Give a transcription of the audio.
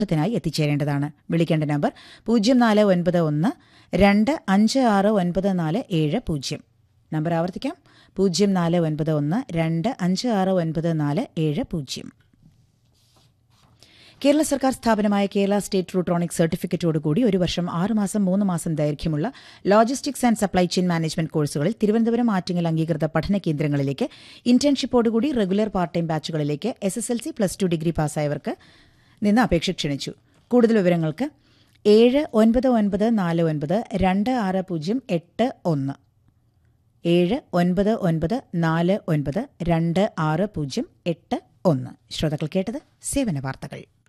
ത്തിനായി എത്തിച്ചേരേണ്ടതാണ് വിളിക്കേണ്ട നമ്പർ പൂജ്യം നാല് ഒൻപത് ഒന്ന് രണ്ട് അഞ്ച് ആറ് ഒൻപത് നാല് ഏഴ് പൂജ്യം നമ്പർ ആവർത്തിക്കാം പൂജ്യം നാല് ഒൻപത് ഒന്ന് രണ്ട് അഞ്ച് ആറ് ഒൻപത് നാല് ഏഴ് പൂജ്യം കേരള സർക്കാർ സ്ഥാപനമായ കേരള സ്റ്റേറ്റ് റൂട്രോണിക് സർട്ടിഫിക്കറ്റോടുകൂടി ഒരു വർഷം ആറ് മാസം മൂന്ന് മാസം ദൈർഘ്യമുള്ള logistics and supply chain management കോഴ്സുകളിൽ തിരുവനന്തപുരം ആറ്റിങ്ങൽ അംഗീകൃത പഠന കേന്ദ്രങ്ങളിലേക്ക് ഇന്റേൺഷിപ്പോടുകൂടി റെഗുലർ പാർട്ട് ടൈം ബാച്ചുകളിലേക്ക് S S L C plus two degree പാസ്സായവർക്ക് നിന്ന് അപേക്ഷ ക്ഷണിച്ചു കൂടുതൽ വിവരങ്ങൾക്ക് ഏഴ് ഒൻപത് ഒൻപത് നാല് ഒൻപത് രണ്ട് ആറ് പൂജ്യം എട്ട് ഒന്ന് ഏഴ് ഒൻപത് ഒൻപത് നാല് ഒൻപത് രണ്ട് ആറ് പൂജ്യം എട്ട് ഒന്ന് ശ്രോതാക്കൾ കേട്ടത് സേവന വാർത്തകൾ